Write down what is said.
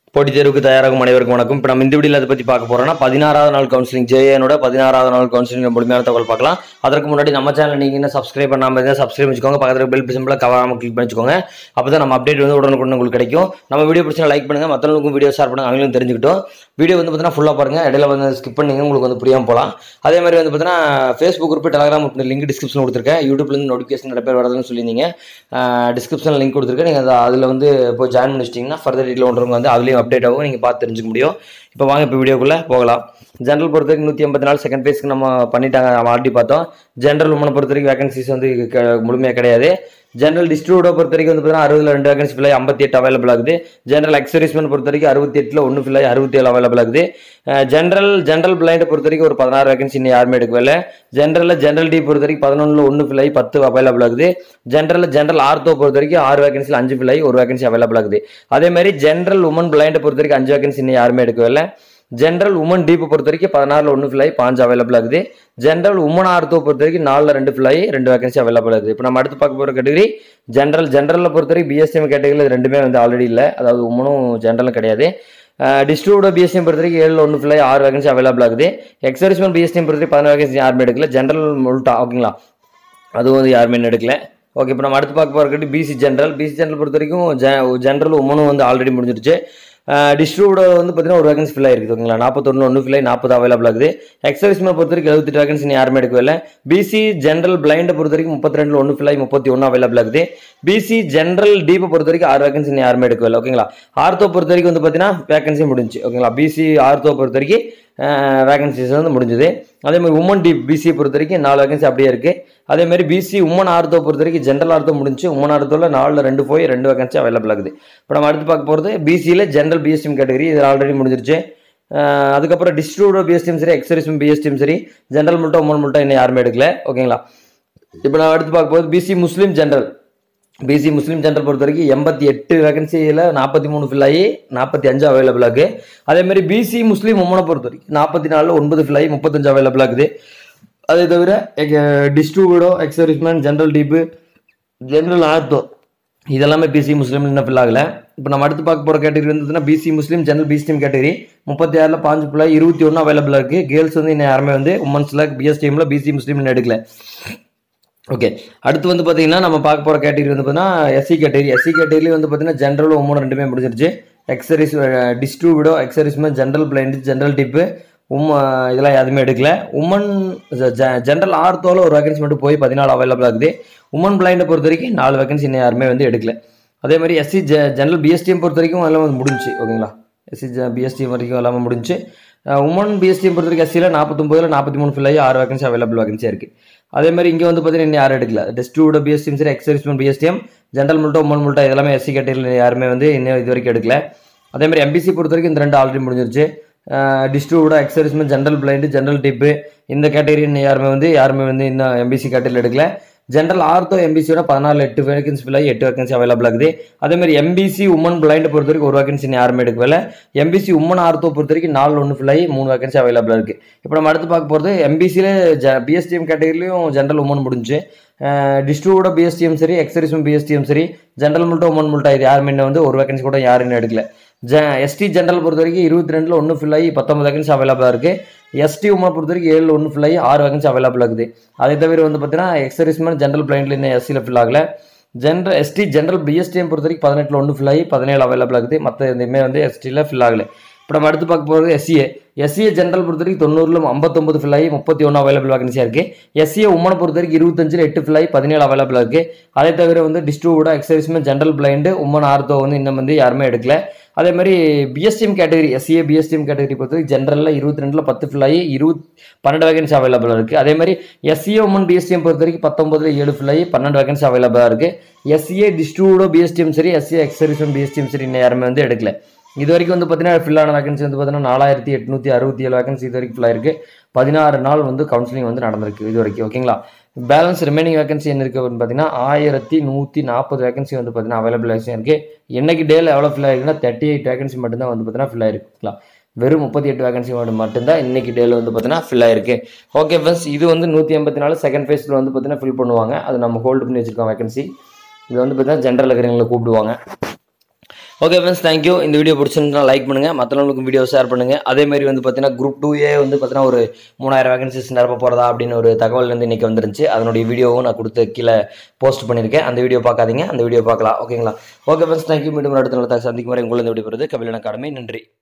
போட்டித் தேர்வுக்கு தயாராகும் அனைவருக்கும் வணக்கம் இப்போ நம்ம இந்த வீடியோவில் அதை பற்றி பார்க்க போறோம்னா பதினாறாவது நாள் கவுன்சிலிங் ஜேஏனோட பதினாறாவது நாள் கவுன்சிலிங் முழுமையான தகவல் பார்க்கலாம் அதற்கு முன்னாடி நம்ம சேனல் நீங்கள் என்ன சப்ஸ்கிரைப் பண்ணாமல் இருந்தால் சப்ஸ்கிரைப் வச்சுக்கோங்க பக்கத்தில் பெல் சிம்பிளாக கவராமல் கிளிக் பண்ணிக்கோங்க அப்போ தான் நம்ம அப்டேட் வந்து உடனுக்குடன் உங்களுக்கு கிடைக்கும் நம்ம வீடியோ பிடிச்சா லைக் பண்ணுங்கள் மற்றவங்களுக்கும் வீடியோ ஷேர் பண்ணுங்க அவங்களும் தெரிஞ்சுக்கிட்டோம் வீடியோ வந்து பார்த்தீங்கன்னா ஃபுல்லாக பாருங்கள் இடையில வந்து ஸ்கிப் பண்ணீங்க உங்களுக்கு வந்து புரியாமல் போகலாம் அதே மாதிரி வந்து பார்த்தீங்கன்னா Facebook group Telegram link description கொடுத்துருக்கேன் யூடியூப்லேருந்து நோட்டிஃபிகேஷன் நிறைய பேர் வரதுன்னு சொல்லியிருந்தீங்க டிஸ்கிரிப்ஷனில் லிங்க் கொடுத்துருக்கேன் நீங்கள் அதில் வந்து போய் ஜாயின் பண்ணி வச்சிட்டிங்கன்னா ஃபர்தர் டீட்டில் ஒன்றவங்க வந்து அதுலேயும் அப்டேட் ஆகும் நீங்கள் பார்த்து தெரிஞ்சுக்க முடியும் இப்போ வாங்க இப்போ வீடியோக்குள்ளே போகலாம் ஜென்ரல் பொறுத்த வரைக்கும் நூற்றி எண்பத்தி நாலு செகண்ட் பேஸ்க்கு நம்ம பண்ணிட்டாங்க நம்ம ஆல்ரெடி பார்த்தோம் ஜென்ரல் உமனை பொறுத்த வரைக்கும் வேகன்சிஸ் வந்து க- முழுமையாக கிடையாது ஜென்ரல் டிஸ்ட்ரிபியூட்டை பொறுத்த வரைக்கும் வந்து பார்த்தீங்கன்னா அறுபதுல ரெண்டு வேகன்சி ஃபில் ஐம்பத்தி எட்டு அவைலபிள் ஆகுது ஜென்ரல் எக்ஸரிஸ்மெண்ட் பொறுத்த வரைக்கும் அறுபத்தி எட்டில் ஒன்று ஃபில் அறுபத்தி ஏழு அவைலபிள் ஆகுது ஜென்ரல் ஜென்ரல் பிளைண்டை பொறுத்த வரைக்கும் ஒரு பதினாறு வேகன்சி இன்னும் யாருமே எடுக்கவில்லை ஜென்ரலில் ஜென்ரல் டி பொறுத்த வரைக்கும் பதினொன்றில் ஒன்று ஃபில் ஆகி பத்து அவைலபிள் ஆகுது ஜென்ரலில் ஜென்ரல் ஆர்த்தோ பொறுத்த வரைக்கும் ஆறு வேகன்சியில் அஞ்சு ஃபில் ஆகி ஒரு வேகன்சி அவைலபிள் ஆகுது அதே மாதிரி ஜென்ரல் உமன் பிளைண்டை பொறுத்த வரைக்கும் அஞ்சு வேகன்சி இன்னும் யாருமே எடுக்கவில்லை ஜென்ரல் உமன் டீப்பை பொறுத்த வரைக்கும் பதினாறுல ஒன்று ஃபில் ஆகி பாஞ்சு அவைலபிள் ஆகுது ஜென்ரல் உமன் ஆர்த்தோ பொறுத்த வரைக்கும் நாலில் ரெண்டு ஃபில் ஆகி ரெண்டு வேகன்சி அவைலபிள் ஆகுது இப்போ நம்ம அடுத்து பார்க்க போகிற கேட்டகரி ஜென்ரல் ஜென்ரலில் பொறுத்த வரைக்கும் பிஎஸ்சிஎம் கேட்டகரியில் இது ரெண்டுமே வந்து ஆல்ரெடி இல்லை அதாவது உமனும் ஜென்ரலும் கிடையாது டிஸ்ட்ரிபியூட்டர் பிஎஸ்சிஎம் பொறுத்த வரைக்கும் ஏழு ஒன்று ஃபில் ஆகி ஆறு வேகன்சி அவைலபிள் ஆகுது எக்ஸரிஸ்மெண்ட் பிஎஸ்சிஎம் பொறுத்த வரைக்கும் பதினாறு வேகன்சி யாருமே எடுக்கல ஜென்ரல் முல்ட்டா ஓகேங்களா அதுவும் வந்து யாருமே இன்னும் எடுக்கல ஓகே இப்போ நம்ம அடுத்து பார்க்க போகிறது பிசி ஜென்ரல் பிசி ஜென்ரல் பொறுத்த வரைக்கும் ஜென்ரல் உமனும் வந்து ஆல்ரெடி முடிஞ்சிருச்சு டிஸ்ட்ரிபியூட்டர் வந்து பார்த்தீங்கன்னா ஒரு வேகன்சி ஃபில் ஆயிருக்கு ஓகேங்களா நாற்பத்தொன்று ஒன்று ஃபில் ஆகி நாற்பது அவைலபிள் ஆகுது எக்ஸர்விஸ்மெண்ட் பொறுத்த வரைக்கும் எழுபத்தெட்டு வேகன்சி யாருமே எடுக்கவில்லை பிசி ஜென்ரல் பிளைண்டை பொறுத்த வரைக்கும் முப்பத்தி ரெண்டில் ஒன்று ஃபில் ஆகி முப்பத்தி ஒன்று அவைலபிள் ஆகுது பிசி ஜென்ரல் டீப்பை பொறுத்த வரைக்கும் ஆறு வேகன்சி யாருமே எடுக்கவில்லை ஓகேங்களா ஆர்த்தோ பொறுத்த வரைக்கும் வந்து பார்த்தீங்கன்னா வேகன்சி முடிஞ்சு ஓகேங்களா பிசி ஆர்த்தோ பொறுத்த வரைக்கும் வேகன்சிஸ் வந்து முடிஞ்சுது அதே மாதிரி உமன் டி பிசியை பொறுத்த வரைக்கும் நாலு வேகன்சி அப்படியே இருக்குது அதே மாதிரி பிசி உமன் ஆர்த்தோ பொறுத்த வரைக்கும் ஜென்ரல் ஆர்த்தோ முடிஞ்சு உமன் ஆர்த்தோவில் நாலில் ரெண்டு போய் ரெண்டு வேகன்சி அவைலபிள் ஆகுது இப்போ நம்ம அடுத்து பார்க்க போகிறது பிசியில் ஜென்ரல் பிஎஸ்டிஎம் கேட்டகரி இது ஆல்ரெடி முடிஞ்சிருச்சு அஹ் அதுக்கப்புறம் டிஸ்ட்ரிபியூட்டர் பிஎஸ்டிஎம் சரி எக்ஸரிஸ்ம் பிஎஸ்டிஎம் சரி ஜென்ரல் முல்ட்டா உமன் முல்ட்டா இன்னும் யாருமே எடுக்கல ஓகேங்களா இப்போ நான் அடுத்து பார்க்க போகிறது பிசி முஸ்லீம் ஜென்ரல் பிசி முஸ்லீம் ஜென்ரல் பொறுத்த வரைக்கும் எண்பத்தி எட்டு வேகன்சியில் நாற்பத்தி மூணு ஃபில் ஆகி நாற்பத்தி அஞ்சு அவைலபிள் ஆகுது அதே மாதிரி பிசி முஸ்லீம் உமனை பொறுத்த வரைக்கும் நாற்பத்தி நாலு ஒன்பது ஃபில் ஆகி முப்பத்தஞ்சு அவைலபிள் ஆகுது அதே தவிர டிஸ்ட்ரிபியூட்டோ எக்ஸரிஸ்மெண்ட் ஜென்ரல் டீப்பு ஜென்ரல் ஆர்த்தோ இதெல்லாமே பிசி முஸ்லீம் இன்னும் ஃபில் ஆகல இப்போ நம்ம அடுத்து பார்க்க போகிற கேட்டகரி வந்து பிசி முஸ்லீம் ஜென்ரல் பிஸ்டிஎம் கேட்டகரி முப்பத்தி ஆறில் பாஞ்சு ஃபுல்லாக இருபத்தி ஒன்று அவைலபிள் இருக்குது கேர்ள்ஸ் வந்து இன்னும் யாருமே வந்து உமன்ஸில் பிஎஸ்டிஎம்மில் பிசி முஸ்லீம் இன்னும் எடுக்கல ஓகே அடுத்து வந்து பார்த்தீங்கன்னா நம்ம பார்க்க போகிற கேட்டகரி வந்து பார்த்தீங்கன்னா எஸ்சி கேட்டகரி எஸ்சி கேட்டகரி வந்து பார்த்தீங்கன்னா ஜென்ரல் உமன் ரெண்டுமே முடிஞ்சிருச்சு எக்ஸரிஸ் டிஸ்ட்ரிபியூடோ எக்ஸரிஸ்மெண்ட் ஜென்ரல் பிளைண்ட் ஜென்ரல் டிப்பு உம் இதெல்லாம் எதுவுமே எடுக்கல உமன் ஜென்ரல் ஆர்த்தோவில் ஒரு வேகன்சி மட்டும் போய் பதினாலு அவைலபிள் ஆகுது உமன் பிளைண்டை பொறுத்த வரைக்கும் நாலு வேகன்சி இன்னும் யாருமே வந்து எடுக்கல அதே மாதிரி எஸ்சி ஜெ ஜென்ரல் பிஎஸ்டிஎம் பொறுத்த வரைக்கும் எல்லாம் வந்து முடிஞ்சு ஓகேங்களா எஸ்சி பிஎஸ்டிஎம் வரைக்கும் எல்லாமே முடிஞ்சு உமன் பிஎஸ்டிஎம் பொறுத்த வரைக்கும் எஸ்சியில் நாற்பத்தொம்பதில் நாற்பத்தி மூணு ஃபில் ஆகி ஆறு வேகன்சி அவைலபிள் வேகன்சியாக இருக்குது அதே மாதிரி இங்கே வந்து பார்த்தீங்கன்னா இன்னும் யாரும் எடுக்கல டெஸ்டூட பிஎஸ்டிஎம் சரி எக்ஸரிஸ்மெண்ட் பிஎஸ்டிஎம் ஜென்ரல் முல்ட்டோ உமன் முல்ட்டா இதெல்லாமே எஸ்சி கேட்டகரியில் யாருமே வந்து இன்னும் இது வரைக்கும் எடுக்கல அதே மாதிரி எம்பிசி பொறுத்த வரைக்கும் இந்த ரெண்டு ஆல்ரெடி முடிஞ்சிருச்சு டிஸ்ட்ரிபியூட எக்ஸரிஸ்மெண்ட் ஜென்ரல் பிளைண்டு ஜென்ரல் டிப்பு இந்த கேட்டகரி இன்னும் யாருமே வந்து யாருமே வந்து இன்னும் எம்பிசி கேட்டகரியில் எடுக்கல ஜென்ரல் ஆர்த்தோ எம்பிசியோட பதினாலு எட்டு வேகன்சி ஃபில் ஆகி எட்டு வேகன்சி அவைலபிள் ஆகுது அதே மாதிரி எம்பிசி உமன் பிளைண்டை பொறுத்த வரைக்கும் ஒரு வேகன்சி இன்னும் யாருமே எடுக்கவில்லை எம்பிசி உமன் ஆர்த்தோ பொறுத்த வரைக்கும் நாலு ஒன்று ஃபில் ஆகி மூணு வேகன்சி அவைலபிள் இருக்குது இப்போ நம்ம அடுத்து பார்க்க போகிறது எம்பிசியில் ஜ பிஎஸ்டிஎம் கேட்டகரிலையும் ஜென்ரல் உமன் முடிஞ்சு டிஸ்ட்ரிபியூட பிஎஸ்டிஎம் சரி எக்ஸரிஸ்மெண்ட் பிஎஸ்டிஎம் சரி ஜென்ரல் முல்ட்டா உமன் முல்ட்டா இது யாருமே இன்னும் வந்து ஒரு வேகன்சி கூட யாரும் இன்னும் எடுக்கல ஜ எஸ்டி ஜென்ரல் பொறுத்த வரைக்கும் இருபத்தி ரெண்டில் ஒன்று ஃபில் ஆகி பத்தொம்பது வேகன்சி அவைலபிளாக இருக்குது எஸ்டி உமனை பொறுத்த வரைக்கும் ஏழு ஒன்று ஃபில் ஆகி ஆறு வேகன்சி அவைலபிள் ஆகுது அதை தவிர வந்து பார்த்தீங்கன்னா எக்ஸரிஸ்மெண்ட் ஜென்ரல் பிளைண்டில் இன்னும் எஸ்சியில் ஃபில் ஆகல ஜென்ரல் எஸ்டி ஜென்ரல் பிஎஸ்டிஎம் பொறுத்த வரைக்கும் பதினெட்டில் ஒன்று ஃபில் ஆகி பதினேழு அவைலபிள் ஆகுது மற்ற எதுவுமே வந்து எஸ்டியில் ஃபில் ஆகலை இப்போ நம்ம அடுத்து பார்க்க போகிறது எஸ்சிஏ எஸ்சிஏ ஜென்ரல் பொறுத்த வரைக்கும் தொண்ணூறில் ஐம்பத்தொம்பது ஃபில் ஆகி முப்பத்தி ஒன்று அவைலபிள் வேகன்சியாக இருக்குது எஸ்சிஏ உமனை பொறுத்த வரைக்கும் இருபத்தஞ்சில் எட்டு ஃபில் ஆகி பதினேழு அவைலபிள் இருக்குது அதே தவிர வந்து டிஸ்ட்ரிபியூட எக்ஸரிஸ்மெண்ட் ஜென்ரல் பிளைண்டு உமன் ஆர்த்தோ வந்து இன்னும் வந்து யாருமே எடுக்கல அதே மாதிரி PSTM category SCA PSTM category பொறுத்த வரைக்கும் ஜென்ரலில் இருபத்தி ரெண்டில் பத்து ஃபில் ஆகி இருபத் பன்னெண்டு வேகன்சி அவைலபிள் இருக்குது அதே மாதிரி எஸ்சிஏ உமன் பிஎஸ்டிஎம் பொறுத்த வரைக்கும் பத்தொம்பதுல ஏழு ஃபில் ஆகி பன்னெண்டு வேகன்சி அவைலபிளாக இருக்குது எஸ்சிஏ டிஸ்ட்ரிபியூடோ பிஎஸ்டிஎம் சரி எஸ்சிஏ எக்ஸரிஸ்மெண்ட் பிஎஸ்டிஎம் சரி இன்னும் யாருமே வந்து எடுக்கல இது வரைக்கும் வந்து பார்த்தீங்கன்னா ஃபில்லான வேகன்சி வந்து பார்த்தீங்கன்னா நாலாயிரத்தி எட்நூற்றி அறுபத்தி ஏழு வேகன்சி இது வரைக்கும் ஃபில் ஆயிருக்கு பதினாறு நாள் வந்து கவுன்சிலிங் வந்து நடந்திருக்கு இது வரைக்கும் ஓகேங்களா பேலன்ஸ் ரிமைனிங் வேகன்சி என்ன இருக்குது அப்படின்னு பார்த்தீங்கன்னா ஆயிரத்தி நூற்றி நாற்பது வேகன்சி வந்து பார்த்தீங்கன்னா அவைலபிள் வேகன்சி இருக்குது இன்னைக்கு டேல எவ்வளோ ஃபில் ஆயிருக்குன்னா தேர்ட்டி எயிட் வேகன்சி மட்டும்தான் வந்து பார்த்தீங்கன்னா ஃபில் ஆயிருக்குங்களா வெறும் முப்பத்தி எட்டு வேகன்சி மட்டும்தான் இன்னைக்கு டேல வந்து பார்த்தீங்கன்னா ஃபில் ஆயிருக்கு ஓகே ஃப்ரெண்ட்ஸ் இது வந்து நூற்றி எண்பத்தி நாலு செகண்ட் ஃபேஸில் வந்து பார்த்தீங்கன்னா ஃபில் பண்ணுவாங்க அது நம்ம ஹோல்டு பண்ணி வச்சிருக்கோம் வேகன்சி இது வந்து பார்த்தீங்கன்னா ஜென்ரல் இருக்கிறவங்களை கூப்பிடுவாங்க ஓகே ஃப்ரெண்ட்ஸ் தேங்க்யூ இந்த வீடியோ பிடிச்சிருந்தா லைக் பண்ணுங்கள் மற்றவங்களுக்கும் வீடியோ ஷேர் பண்ணுங்கள் அதே மாதிரி வந்து பார்த்தீங்கன்னா குரூப் டூ ஏ வந்து பார்த்தீங்கன்னா ஒரு மூணாயிரம் வேகன்சிஸ் நிரப்ப போகிறதா அப்படின்னு ஒரு தகவல் வந்து இன்றைக்கி வந்துருந்துச்சு அதனுடைய வீடியோவும் நான் கொடுத்து கீழே போஸ்ட் பண்ணியிருக்கேன் அந்த வீடியோ பார்க்காதீங்க அந்த வீடியோ பார்க்கலாம் ஓகேங்களா ஓகே ஃப்ரெண்ட்ஸ் தேங்க்யூ மீண்டும் அடுத்த நல்ல சந்திக்கும் வரை உங்களை இந்த வீடியோ பெறுது கபிலன் அகாடமி நன்றி